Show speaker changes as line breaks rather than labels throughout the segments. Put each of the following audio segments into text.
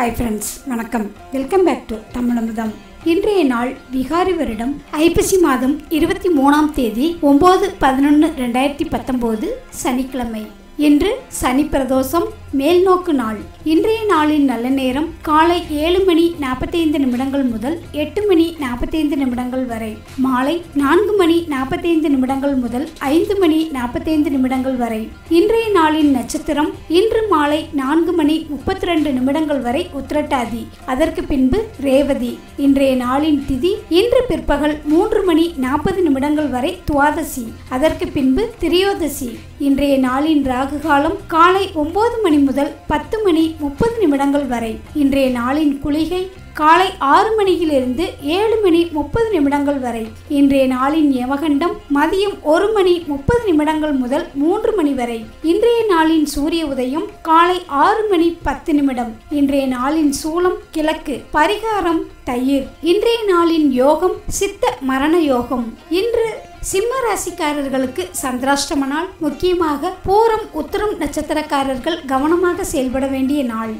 hi friends வணக்கம் welcome back to Tamizhamudham இன்றைய நாள் விகாரி வருடம் ஐப்பசி மாதம் இருபத்தி மூணாம் தேதி ஒம்பது பதினொன்று ரெண்டாயிரத்தி பத்தொம்போது சனிக்கிழமை இன்று சனி பிரதோஷம் மேல்நோக்கு நாள் இன்றைய நாளின் நல்ல நேரம் காலை ஏழு மணி நாற்பத்தைந்து நிமிடங்கள் முதல் எட்டு மணி நாற்பத்தைந்து நிமிடங்கள் வரை மாலை நான்கு மணி நாற்பத்தைந்து நிமிடங்கள் முதல் ஐந்து மணி நாற்பத்தைந்து நிமிடங்கள் வரை இன்றைய நாளின் நட்சத்திரம் இன்று மாலை நான்கு மணி முப்பத்தி ரெண்டு நிமிடங்கள் வரை உத்திரட்டாதி அதற்கு பின்பு ரேவதி இன்றைய நாளின் திதி இன்று பிற்பகல் மூன்று மணி நாற்பது நிமிடங்கள் வரை துவாதசி அதற்கு பின்பு திரியோதசி இன்றைய நாளின் ராகு காலம் காலை ஒன்பது மணி முதல் பத்து மணி முப்பது நிமிடங்கள் வரை இன்றைய நாளின் குளிகை காலை ஆறு மணியிலிருந்து ஏழு மணி முப்பது நிமிடங்கள் வரை இன்றைய நாளின் யமகண்டம் மதியம் ஒரு மணி முப்பது நிமிடங்கள் முதல் மூன்று மணி வரை இன்றைய நாளின் சூரிய உதயம் காலை ஆறு மணி பத்து நிமிடம் இன்றைய நாளின் சூலம் கிழக்கு பரிகாரம் தயிர் இன்றைய நாளின் யோகம் சித்த மரண யோகம் இன்று சிம்ம ராசிக்காரர்களுக்கு சந்திராஷ்டம நாள் முக்கியமாக பூரம் உத்தரம் நட்சத்திரக்காரர்கள் கவனமாக செயல்பட வேண்டிய நாள்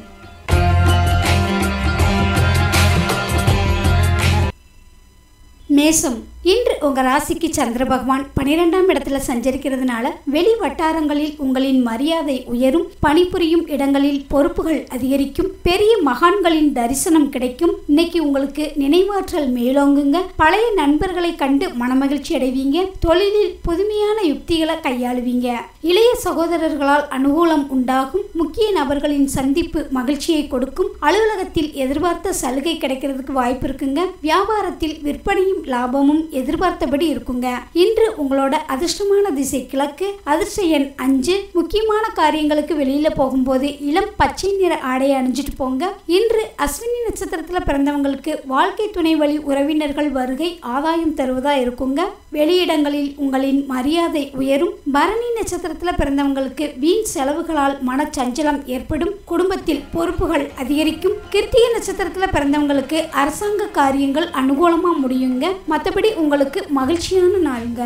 மேசம் இன்று உங்க ராசிக்கு சந்திர பகவான் பனிரெண்டாம் இடத்துல சஞ்சரிக்கிறதுனால வெளி வட்டாரங்களில் உங்களின் மரியாதை உயரும் பணிபுரியும் இடங்களில் பொறுப்புகள் அதிகரிக்கும் பெரிய மகான்களின் தரிசனம் கிடைக்கும் இன்னைக்கு உங்களுக்கு நினைவாற்றல் மேலோங்குங்க பழைய நண்பர்களை கண்டு மனமகிழ்ச்சி அடைவீங்க தொழிலில் புதுமையான யுக்திகளை கையாளுவீங்க இளைய சகோதரர்களால் அனுகூலம் உண்டாகும் முக்கிய நபர்களின் சந்திப்பு மகிழ்ச்சியை கொடுக்கும் அலுவலகத்தில் எதிர்பார்த்த சலுகை கிடைக்கிறதுக்கு வாய்ப்பு இருக்குங்க வியாபாரத்தில் விற்பனையும் லாபமும் எதிர்பார்த்தபடி இருக்குங்க இன்று உங்களோட அதிர்ஷ்டமான திசை கிழக்கு அதிர்ஷ்ட எண் அஞ்சு முக்கியமான காரியங்களுக்கு வெளியில போகும்போது இளம் பச்சை நிற ஆடையை அணிஞ்சிட்டு போங்க இன்று அஸ்வினி நட்சத்திரத்துல பிறந்தவங்களுக்கு வாழ்க்கை துணை வழி உறவினர்கள் வருகை ஆதாயம் தருவதா இருக்குங்க வெளியிடங்களில் உங்களின் மரியாதை உயரும் பரணி நட்சத்திரத்துல பிறந்தவங்களுக்கு வீண் செலவுகளால் மனச்சஞ்சலம் ஏற்படும் குடும்பத்தில் பொறுப்புகள் அதிகரிக்கும் கிருத்திகை நட்சத்திரத்துல பிறந்தவங்களுக்கு அரசாங்க காரியங்கள் அனுகூலமா முடியுங்க மற்றபடி உங்களுக்கு மகிழ்ச்சியான நாளுங்க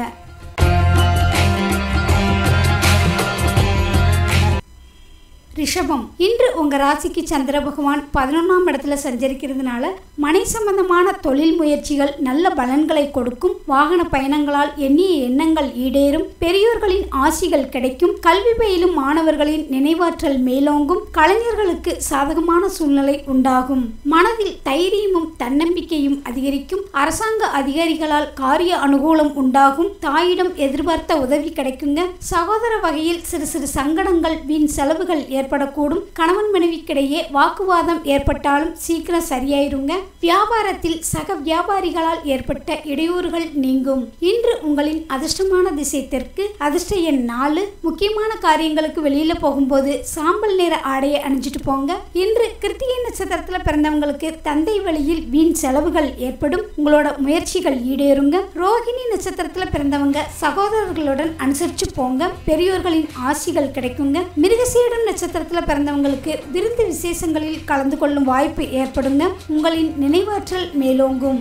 ரிஷபம் இன்று உங்க ராசிக்கு சந்திர பகவான் பதினொன்றாம் இடத்துல சஞ்சரிக்கிறதுனால மனை சம்பந்தமான தொழில் முயற்சிகள் நல்ல பலன்களை கொடுக்கும் வாகன பயணங்களால் எண்ணிய எண்ணங்கள் ஈடேறும் பெரியோர்களின் ஆசிகள் கிடைக்கும் கல்வி பயிலும் மாணவர்களின் நினைவாற்றல் மேலோங்கும் கலைஞர்களுக்கு சாதகமான சூழ்நிலை உண்டாகும் மனதில் தைரியமும் தன்னம்பிக்கையும் அதிகரிக்கும் அரசாங்க அதிகாரிகளால் காரிய அனுகூலம் உண்டாகும் தாயிடம் எதிர்பார்த்த உதவி கிடைக்குங்க சகோதர வகையில் சிறு சிறு சங்கடங்கள் வீண் செலவுகள் ஏற்படக்கூடும் கணவன் மனைவிக்கிடையே வாக்குவாதம் ஏற்பட்டாலும் சீக்கிரம் சரியாயிருங்க வியாபாரத்தில் சக வியாபாரிகளால் ஏற்பட்ட இடையூறுகள் நீங்கும் இன்று உங்களின் அதிர்ஷ்டமான திசை தெற்கு அதிர்ஷ்ட எண் நாலு முக்கியமான காரியங்களுக்கு வெளியில போகும்போது சாம்பல் நிற ஆடையை அணிஞ்சிட்டு போங்க இன்று கிருத்திகை நட்சத்திரத்துல பிறந்தவங்களுக்கு தந்தை வழியில் வீண் செலவுகள் ஏற்படும் உங்களோட முயற்சிகள் ஈடேறுங்க ரோகிணி நட்சத்திரத்துல பிறந்தவங்க சகோதரர்களுடன் அனுசரிச்சு போங்க பெரியோர்களின் ஆசிகள் கிடைக்குங்க மிருகசீடம் நட்சத்திரத்துல பிறந்தவங்களுக்கு விருந்து விசேஷங்களில் கலந்து கொள்ளும் வாய்ப்பு ஏற்படுங்க உங்களின் நினைவாற்றல் மேலோங்கும்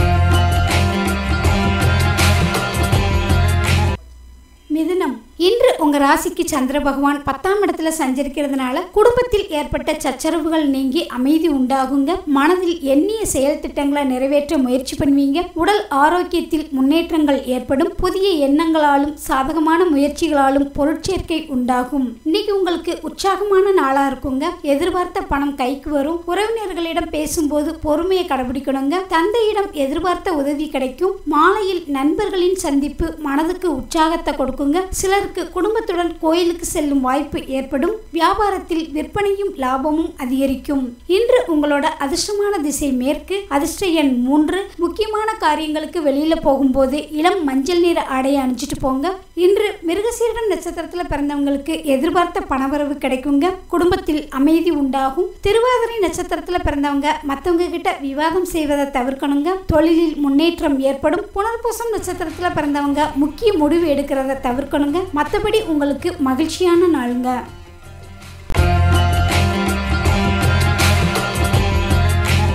மிதுனம் இன்று உங்க ராசிக்கு சந்திர பகவான் பத்தாம் இடத்துல சஞ்சரிக்கிறதுனால குடும்பத்தில் ஏற்பட்ட சச்சரவுகள் நீங்கி அமைதி உண்டாகுங்க மனதில் எண்ணிய செயல் திட்டங்களை நிறைவேற்ற முயற்சி பண்ணுவீங்க உடல் ஆரோக்கியத்தில் முன்னேற்றங்கள் ஏற்படும் புதிய எண்ணங்களாலும் சாதகமான முயற்சிகளாலும் பொருட்சேர்க்கை உண்டாகும் இன்னைக்கு உங்களுக்கு உற்சாகமான நாளா இருக்குங்க எதிர்பார்த்த பணம் கைக்கு வரும் உறவினர்களிடம் பேசும்போது பொறுமையை கடைபிடிக்கணுங்க தந்தையிடம் எதிர்பார்த்த உதவி கிடைக்கும் மாலையில் நண்பர்களின் சந்திப்பு மனதுக்கு உற்சாகத்தை கொடுக்குங்க சிலருக்கு குடும்பத்துடன் கோயிலுக்கு செல்லும் வாய்ப்பு ஏற்படும் வியாபாரத்தில் விற்பனையும் லாபமும் அதிகரிக்கும் இன்று உங்களோட அதிர்ஷ்டமான திசை மேற்கு அதிர்ஷ்ட எண் மூன்று முக்கியமான காரியங்களுக்கு வெளியில போகும்போது இளம் மஞ்சள் நிற ஆடையை அணிஞ்சிட்டு போங்க இன்று மிருகசீரடம் நட்சத்திரத்துல பிறந்தவங்களுக்கு எதிர்பார்த்த பணவரவு கிடைக்குங்க குடும்பத்தில் அமைதி உண்டாகும் திருவாதிரை நட்சத்திரத்துல பிறந்தவங்க மத்தவங்க கிட்ட விவாதம் செய்வதை தவிர்க்கணுங்க தொழிலில் முன்னேற்றம் ஏற்படும் புனர்பூசம் நட்சத்திரத்துல பிறந்தவங்க முக்கிய முடிவு எடுக்கிறத தவிர்க்கணுங்க மற்றபடி உங்களுக்கு மகிழ்ச்சியான நாளுங்க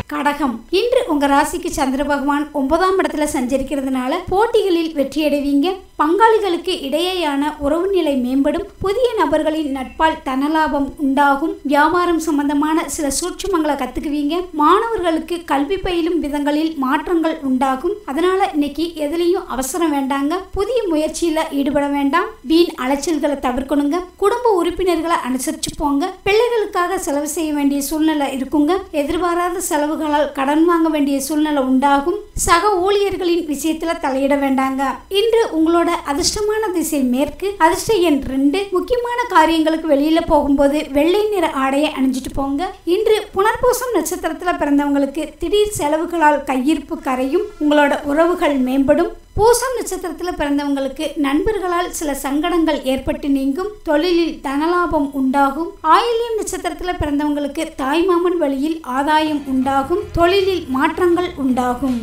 கடகம் இன்று உங்க ராசிக்கு சந்திர பகவான் ஒன்பதாம் இடத்துல சஞ்சரிக்கிறதுனால போட்டிகளில் வெற்றியடைவீங்க பங்காளிகளுக்கு இடையேயான உறவு நிலை மேம்படும் புதிய நபர்களின் நட்பால் தனலாபம் உண்டாகும் வியாபாரம் சம்பந்தமான சில சூட்சுமங்களை கத்துக்குவீங்க மாணவர்களுக்கு கல்வி பயிலும் விதங்களில் மாற்றங்கள் உண்டாகும் அதனால இன்னைக்கு எதுலேயும் அவசரம் வேண்டாங்க புதிய முயற்சியில ஈடுபட வேண்டாம் வீண் அலைச்சல்களை தவிர்க்கணுங்க குடும்ப உறுப்பினர்களை அனுசரிச்சு போங்க பிள்ளைகளுக்காக செலவு செய்ய வேண்டிய சூழ்நிலை இருக்குங்க எதிர்பாராத செலவுகளால் கடன் வாங்க வேண்டிய சூழ்நிலை உண்டாகும் சக ஊழியர்களின் விஷயத்துல தலையிட வேண்டாங்க இன்று உங்களோட அதிர்ஷ்டமான திசை மேற்கு அதிர்ஷ்ட எண் ரெண்டு முக்கியமான காரியங்களுக்கு வெளியில போகும்போது வெள்ளை நிற ஆடையை அணிஞ்சிட்டு போங்க இன்று புனர்பூசம் நட்சத்திரத்துல பிறந்தவங்களுக்கு திடீர் செலவுகளால் கையிருப்பு கரையும் உங்களோட உறவுகள் மேம்படும் பூசம் நட்சத்திரத்தில் பிறந்தவங்களுக்கு நண்பர்களால் சில சங்கடங்கள் ஏற்பட்டு நீங்கும் தொழிலில் தனலாபம் உண்டாகும் ஆயில்யம் நட்சத்திரத்தில் பிறந்தவங்களுக்கு தாய்மாமன் வழியில் ஆதாயம் உண்டாகும் தொழிலில் மாற்றங்கள் உண்டாகும்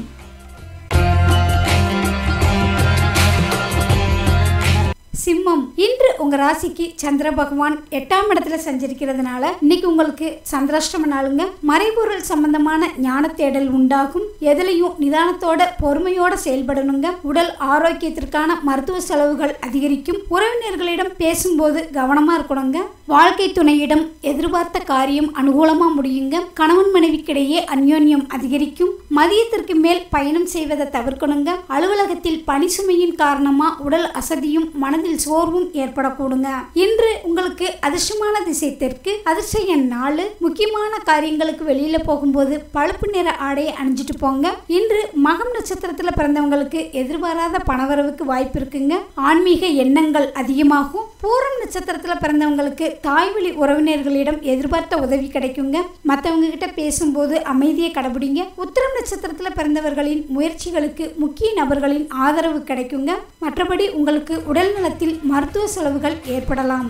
சிம்மம் இன்று உங்க ராசிக்கு சந்திர பகவான் எட்டாம் இடத்துல சஞ்சரிக்கிறதுனால இன்னைக்கு உங்களுக்கு சந்திராஷ்டம நாளுங்க மறைபொருள் சம்பந்தமான ஞான தேடல் உண்டாகும் எதுலையும் நிதானத்தோட பொறுமையோட செயல்படணுங்க உடல் ஆரோக்கியத்திற்கான மருத்துவ செலவுகள் அதிகரிக்கும் உறவினர்களிடம் பேசும்போது கவனமா இருக்கணுங்க வாழ்க்கை துணையிடம் எதிர்பார்த்த காரியம் அனுகூலமா முடியுங்க கணவன் மனைவிக்கிடையே அந்யோன்யம் அதிகரிக்கும் மதியத்திற்கு மேல் பயணம் செய்வதை தவிர்க்கணுங்க அலுவலகத்தில் பணி சுமையின் காரணமா உடல் அசதியும் மனதில் சோர்வும் ஏற்படக்கூடுங்க இன்று உங்களுக்கு அதிர்ஷ்டமான திசை தெற்கு அதிர்ஷ்ட எண் நாலு முக்கியமான காரியங்களுக்கு வெளியில போகும்போது பழுப்பு நிற ஆடையை அணிஞ்சிட்டு போங்க இன்று மகம் நட்சத்திரத்துல பிறந்தவங்களுக்கு எதிர்பாராத பணவரவுக்கு வாய்ப்பு இருக்குங்க ஆன்மீக எண்ணங்கள் அதிகமாகும் பூரம் நட்சத்திரத்துல பிறந்தவங்களுக்கு தாய்வழி உறவினர்களிடம் எதிர்பார்த்த உதவி கிடைக்குங்க மற்றவங்க கிட்ட பேசும்போது அமைதியை கடைபிடிங்க உத்திரம் நட்சத்திரத்துல பிறந்தவர்களின் முயற்சிகளுக்கு முக்கிய நபர்களின் ஆதரவு கிடைக்குங்க மற்றபடி உங்களுக்கு உடல் நலத்தில் மருத்துவ செலவுகள் ஏற்படலாம்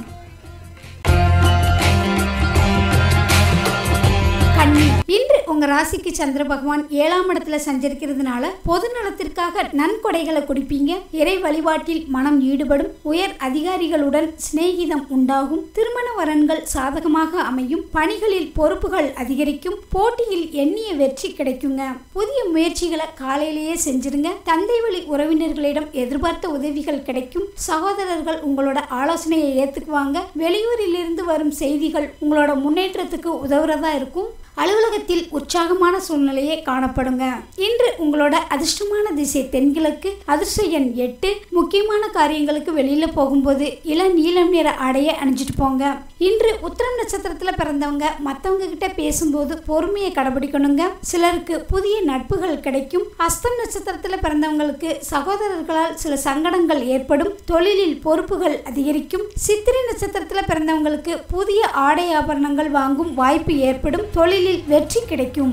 கன்னி இன்று உங்க ராசிக்கு சந்திர பகவான் ஏழாம் இடத்துல சஞ்சரிக்கிறதுனால பொது நலத்திற்காக நன்கொடைகளை கொடுப்பீங்க இறை வழிபாட்டில் மனம் ஈடுபடும் உயர் அதிகாரிகளுடன் சிநேகிதம் உண்டாகும் திருமண வரன்கள் சாதகமாக அமையும் பணிகளில் பொறுப்புகள் அதிகரிக்கும் போட்டியில் எண்ணிய வெற்றி கிடைக்குங்க புதிய முயற்சிகளை காலையிலேயே செஞ்சிருங்க தந்தை வழி உறவினர்களிடம் எதிர்பார்த்த உதவிகள் கிடைக்கும் சகோதரர்கள் உங்களோட ஆலோசனையை ஏத்துக்குவாங்க வெளியூரிலிருந்து வரும் செய்திகள் உங்களோட முன்னேற்றத்துக்கு உதவுறதா இருக்கும் அலுவலகத்தில் உற்சாகமான சூழ்நிலையே காணப்படுங்க இன்று உங்களோட அதிர்ஷ்டமான திசை தென்கிழக்கு அதிர்ஷ்ட எண் எட்டு முக்கியமான காரியங்களுக்கு வெளியில போகும்போது இள நீலம் நிற ஆடையை அணிஞ்சிட்டு போங்க இன்று உத்திரம் நட்சத்திரத்துல பிறந்தவங்க மற்றவங்க கிட்ட பேசும்போது பொறுமையை கடைபிடிக்கணுங்க சிலருக்கு புதிய நட்புகள் கிடைக்கும் அஸ்தம் நட்சத்திரத்துல பிறந்தவங்களுக்கு சகோதரர்களால் சில சங்கடங்கள் ஏற்படும் தொழிலில் பொறுப்புகள் அதிகரிக்கும் சித்திரை நட்சத்திரத்துல பிறந்தவங்களுக்கு புதிய ஆடை ஆபரணங்கள் வாங்கும் வாய்ப்பு ஏற்படும் தொழிலில் வெற்றி கிடைக்கும்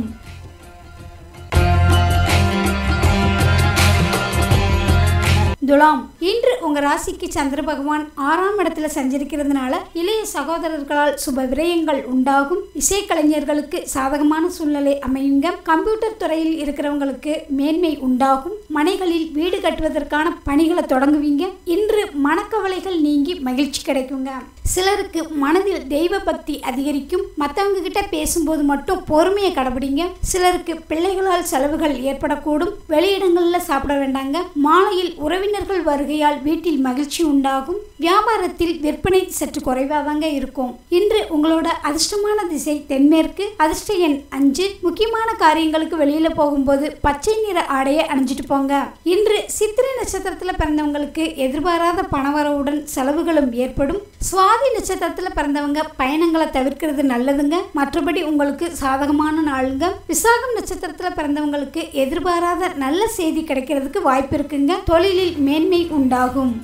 துலாம் இன்று உங்க ராசிக்கு சந்திர பகவான் ஆறாம் இடத்துல சஞ்சரிக்கிறதுனால இளைய சகோதரர்களால் சுப விரயங்கள் உண்டாகும் இசைக்கலைஞர்களுக்கு சாதகமான சூழ்நிலை அமையுங்க கம்ப்யூட்டர் துறையில் இருக்கிறவங்களுக்கு மேன்மை உண்டாகும் மனைகளில் வீடு கட்டுவதற்கான பணிகளை தொடங்குவீங்க இன்று மனக்கவலைகள் நீங்கி மகிழ்ச்சி கிடைக்குங்க சிலருக்கு மனதில் தெய்வ பக்தி அதிகரிக்கும் மற்றவங்க கிட்ட பேசும்போது மட்டும் பொறுமையை கடைபிடிங்க சிலருக்கு பிள்ளைகளால் செலவுகள் ஏற்படக்கூடும் வெளியிடங்கள்ல சாப்பிட வேண்டாங்க மாலையில் உறவினர்கள் வருகையால் வீட்டில் மகிழ்ச்சி உண்டாகும் வியாபாரத்தில் விற்பனை சற்று குறைவாதாங்க இருக்கும் இன்று உங்களோட அதிர்ஷ்டமான திசை தென்மேற்கு அதிர்ஷ்ட எண் அஞ்சு முக்கியமான காரியங்களுக்கு வெளியில போகும்போது பச்சை நிற ஆடையை அணிஞ்சிட்டு போங்க இன்று சித்திரை நட்சத்திரத்துல பிறந்தவங்களுக்கு எதிர்பாராத பணவரவுடன் செலவுகளும் ஏற்படும் சுவாதி நட்சத்திரத்துல பிறந்தவங்க பயணங்களை தவிர்க்கிறது நல்லதுங்க மற்றபடி உங்களுக்கு சாதகமான நாளுங்க விசாகம் நட்சத்திரத்துல பிறந்தவங்களுக்கு எதிர்பாராத நல்ல செய்தி கிடைக்கிறதுக்கு வாய்ப்பு இருக்குங்க தொழிலில் மேன்மை உண்டாகும்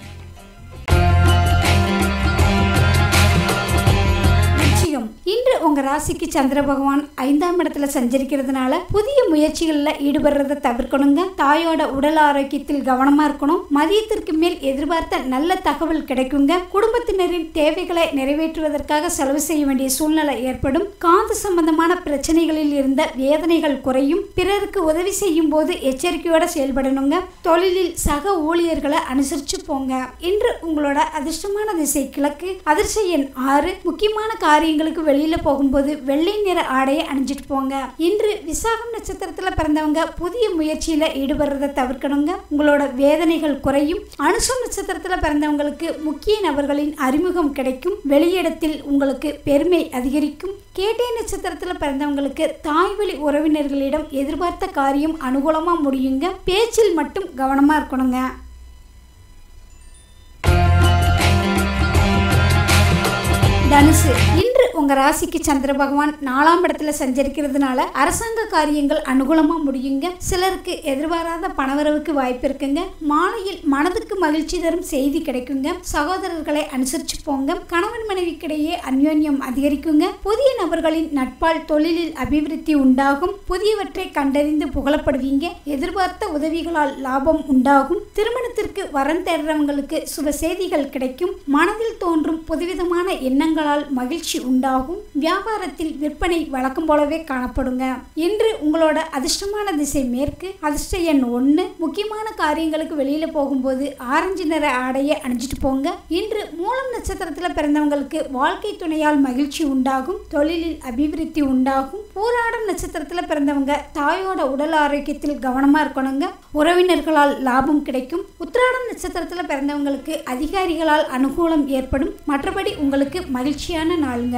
விருச்சிகம் இன்று உங்க ராசிக்கு சந்திர பகவான் ஐந்தாம் இடத்துல சஞ்சரிக்கிறதுனால புதிய முயற்சிகளில் ஈடுபடுறதை தவிர்க்கணுங்க தாயோட உடல் ஆரோக்கியத்தில் கவனமா இருக்கணும் மதியத்திற்கு மேல் எதிர்பார்த்த நல்ல தகவல் கிடைக்குங்க குடும்பத்தினரின் தேவைகளை நிறைவேற்றுவதற்காக செலவு செய்ய வேண்டிய சூழ்நிலை ஏற்படும் காது சம்பந்தமான பிரச்சனைகளில் இருந்த வேதனைகள் குறையும் பிறருக்கு உதவி செய்யும் போது எச்சரிக்கையோட செயல்படணுங்க தொழிலில் சக ஊழியர்களை அனுசரிச்சு போங்க இன்று உங்களோட அதிர்ஷ்டமான திசை கிழக்கு அதிர்ஷ்ட எண் ஆறு முக்கியமான காரியங்களுக்கு வெளியில போகும்போது போகும்போது வெள்ளை நிற ஆடையை அணிஞ்சிட்டு போங்க இன்று விசாகம் நட்சத்திரத்துல பிறந்தவங்க புதிய முயற்சியில ஈடுபடுறதை தவிர்க்கணுங்க உங்களோட வேதனைகள் குறையும் அனுசம் நட்சத்திரத்துல பிறந்தவங்களுக்கு முக்கிய நபர்களின் அறிமுகம் கிடைக்கும் வெளியிடத்தில் உங்களுக்கு பெருமை அதிகரிக்கும் கேட்டை நட்சத்திரத்துல பிறந்தவங்களுக்கு தாய்வழி உறவினர்களிடம் எதிர்பார்த்த காரியம் அனுகூலமா முடியுங்க பேச்சில் மட்டும் கவனமா இருக்கணுங்க தனுசு இன்று உங்க ராசிக்கு சந்திர பகவான் நாலாம் இடத்துல சஞ்சரிக்கிறதுனால அரசாங்க காரியங்கள் அனுகூலமா முடியுங்க சிலருக்கு எதிர்பாராத பணவரவுக்கு வாய்ப்பு இருக்குங்க மாலையில் மனதுக்கு மகிழ்ச்சி தரும் செய்தி கிடைக்குங்க சகோதரர்களை அனுசரிச்சு போங்க கணவன் மனைவிக்கிடையே அந்யோன்யம் அதிகரிக்குங்க புதிய நபர்களின் நட்பால் தொழிலில் அபிவிருத்தி உண்டாகும் புதியவற்றை கண்டறிந்து புகழப்படுவீங்க எதிர்பார்த்த உதவிகளால் லாபம் உண்டாகும் திருமணத்திற்கு வரன் தேடுறவங்களுக்கு சுப செய்திகள் கிடைக்கும் மனதில் தோன்றும் புதுவிதமான எண்ணங்களால் மகிழ்ச்சி உண்டாகும் வியாபாரத்தில் விற்பனை வழக்கம் போலவே காணப்படுங்க இன்று உங்களோட அதிர்ஷ்டமான திசை மேற்கு அதிர்ஷ்ட எண் ஒன்று முக்கியமான காரியங்களுக்கு வெளியில போகும்போது ஆரஞ்சு நிற ஆடையை அணிஞ்சிட்டு போங்க இன்று மூலம் நட்சத்திரத்தில் பிறந்தவங்களுக்கு வாழ்க்கை துணையால் மகிழ்ச்சி உண்டாகும் தொழிலில் அபிவிருத்தி உண்டாகும் பூராடம் நட்சத்திரத்தில் பிறந்தவங்க தாயோட உடல் ஆரோக்கியத்தில் கவனமா இருக்கணுங்க உறவினர்களால் லாபம் கிடைக்கும் உத்திராடம் நட்சத்திரத்தில் பிறந்தவங்களுக்கு அதிகாரிகளால் அனுகூலம் ஏற்படும் மற்றபடி உங்களுக்கு மகிழ்ச்சியான நாளுங்க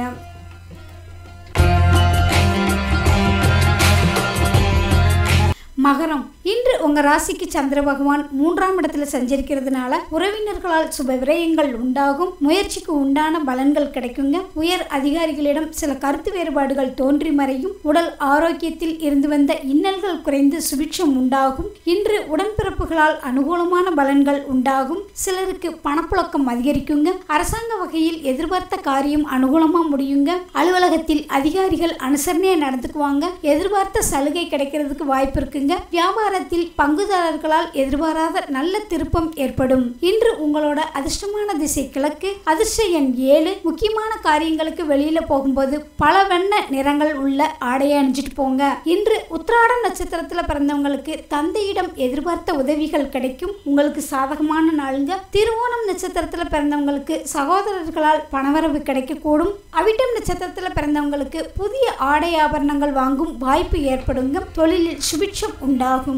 மகரம் இன்று உங்க ராசிக்கு சந்திர பகவான் மூன்றாம் இடத்துல சஞ்சரிக்கிறதுனால உறவினர்களால் சுப விரயங்கள் உண்டாகும் முயற்சிக்கு உண்டான பலன்கள் கிடைக்குங்க உயர் அதிகாரிகளிடம் சில கருத்து வேறுபாடுகள் தோன்றி மறையும் உடல் ஆரோக்கியத்தில் இருந்து வந்த இன்னல்கள் குறைந்து சுபிட்சம் உண்டாகும் இன்று உடன்பிறப்புகளால் அனுகூலமான பலன்கள் உண்டாகும் சிலருக்கு பணப்புழக்கம் அதிகரிக்குங்க அரசாங்க வகையில் எதிர்பார்த்த காரியம் அனுகூலமா முடியுங்க அலுவலகத்தில் அதிகாரிகள் அனுசரணையா நடந்துக்குவாங்க எதிர்பார்த்த சலுகை கிடைக்கிறதுக்கு வாய்ப்பு இருக்குங்க வியாபாரத்தில் பங்குதாரர்களால் எதிர்பாராத நல்ல திருப்பம் ஏற்படும் இன்று உங்களோட அதிர்ஷ்டமான திசை கிழக்கு அதிர்ஷ்ட எண் ஏழு முக்கியமான காரியங்களுக்கு வெளியில போகும்போது பல வண்ண நிறங்கள் உள்ள ஆடையை அணிஞ்சிட்டு போங்க இன்று உத்திராடம் நட்சத்திரத்துல பிறந்தவங்களுக்கு தந்தையிடம் எதிர்பார்த்த உதவிகள் கிடைக்கும் உங்களுக்கு சாதகமான நாளுங்க திருவோணம் நட்சத்திரத்துல பிறந்தவங்களுக்கு சகோதரர்களால் பணவரவு கிடைக்கக்கூடும் அவிட்டம் நட்சத்திரத்துல பிறந்தவங்களுக்கு புதிய ஆடை ஆபரணங்கள் வாங்கும் வாய்ப்பு ஏற்படுங்க தொழிலில் சுபிட்சம் உண்டாகும்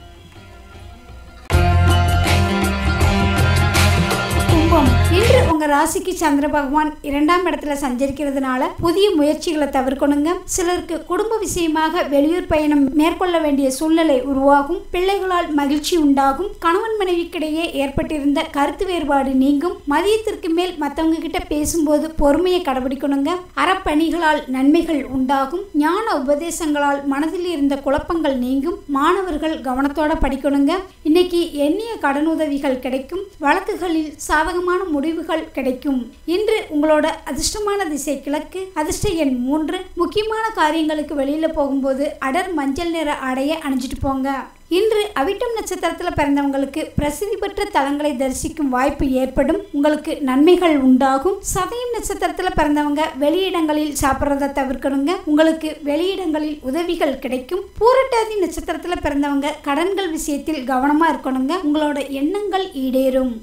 கும்பம் இன்று உங்க ராசிக்கு சந்திர பகவான் இரண்டாம் இடத்துல சஞ்சரிக்கிறதுனால புதிய முயற்சிகளை தவிர்க்கணுங்க சிலருக்கு குடும்ப விஷயமாக வெளியூர் பயணம் மேற்கொள்ள வேண்டிய சூழ்நிலை உருவாகும் பிள்ளைகளால் மகிழ்ச்சி உண்டாகும் கணவன் மனைவிக்கிடையே ஏற்பட்டிருந்த கருத்து வேறுபாடு நீங்கும் மதியத்திற்கு மேல் மற்றவங்க கிட்ட பேசும்போது பொறுமையை கடைபிடிக்கணுங்க அறப்பணிகளால் நன்மைகள் உண்டாகும் ஞான உபதேசங்களால் மனதில் இருந்த குழப்பங்கள் நீங்கும் மாணவர்கள் கவனத்தோட படிக்கணுங்க இன்னைக்கு எண்ணிய கடனுதவிகள் கிடைக்கும் வழக்குகளில் சாதகமான முடிவுகள் கிடைக்கும் இன்று உங்களோட அதிர்ஷ்டமான திசை கிழக்கு அதிர்ஷ்ட எண் மூன்று முக்கியமான காரியங்களுக்கு வெளியில போகும்போது அடர் மஞ்சள் நிற ஆடையை அணிஞ்சிட்டு போங்க இன்று அவிட்டம் நட்சத்திரத்தில் பிறந்தவங்களுக்கு பிரசித்தி பெற்ற தலங்களை தரிசிக்கும் வாய்ப்பு ஏற்படும் உங்களுக்கு நன்மைகள் உண்டாகும் சதயம் நட்சத்திரத்தில் பிறந்தவங்க வெளியிடங்களில் சாப்பிட்றத தவிர்க்கணுங்க உங்களுக்கு வெளியிடங்களில் உதவிகள் கிடைக்கும் பூரட்டாதி நட்சத்திரத்தில் பிறந்தவங்க கடன்கள் விஷயத்தில் கவனமா இருக்கணுங்க உங்களோட எண்ணங்கள் ஈடேறும்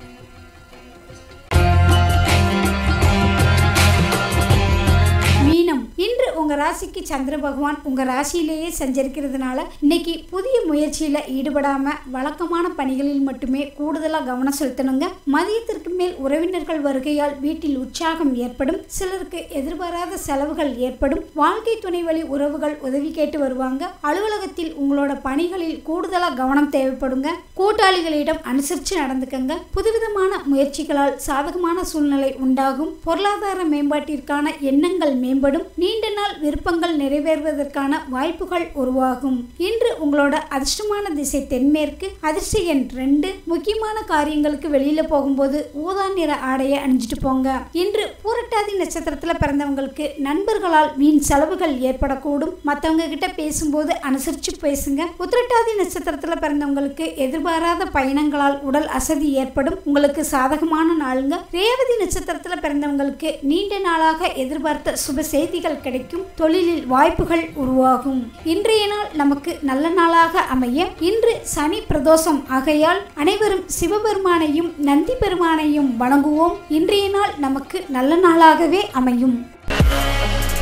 மீனம் இன்று உங்க ராசிக்கு சந்திர பகவான் உங்க ராசியிலேயே சஞ்சரிக்கிறதுனால இன்னைக்கு புதிய முயற்சியில ஈடுபடாம வழக்கமான பணிகளில் மட்டுமே கூடுதலா கவனம் செலுத்தணுங்க மதியத்திற்கு மேல் உறவினர்கள் வருகையால் வீட்டில் உற்சாகம் ஏற்படும் சிலருக்கு எதிர்பாராத செலவுகள் ஏற்படும் வாழ்க்கை துணை வழி உறவுகள் உதவி கேட்டு வருவாங்க அலுவலகத்தில் உங்களோட பணிகளில் கூடுதலா கவனம் தேவைப்படுங்க கூட்டாளிகளிடம் அனுசரித்து நடந்துக்கங்க புதுவிதமான முயற்சிகளால் சாதகமான சூழ்நிலை உண்டாகும் பொருளாதார மேம்பாட்டிற்கான எண்ணங்கள் மேம்படும் நீண்ட நாள் விருப்பங்கள் நிறைவேறுவதற்கான வாய்ப்புகள் உருவாகும் இன்று உங்களோட அதிர்ஷ்டமான திசை தென்மேற்கு அதிர்ஷ்ட எண் ரெண்டு முக்கியமான காரியங்களுக்கு வெளியில போகும்போது ஊதா நிற ஆடையை அணிஞ்சிட்டு போங்க இன்று பூரட்டாதி நட்சத்திரத்துல பிறந்தவங்களுக்கு நண்பர்களால் வீண் செலவுகள் ஏற்படக்கூடும் மற்றவங்க கிட்ட பேசும்போது அனுசரிச்சு பேசுங்க உத்திரட்டாதி நட்சத்திரத்துல பிறந்தவங்களுக்கு எதிர்பாராத பயணங்களால் உடல் அசதி ஏற்படும் உங்களுக்கு சாதகமான நாளுங்க ரேவதி நட்சத்திரத்துல பிறந்தவங்களுக்கு நீண்ட நாளாக எதிர்பார்த்த சுப செய்திகள் கிடைக்கும் தொழிலில் வாய்ப்புகள் உருவாகும் இன்றைய நாள் நமக்கு நல்ல நாளாக அமைய இன்று சனி பிரதோஷம் ஆகையால் அனைவரும் சிவபெருமானையும் நந்தி பெருமானையும் வணங்குவோம் இன்றைய நாள் நமக்கு நல்ல நாளாகவே அமையும்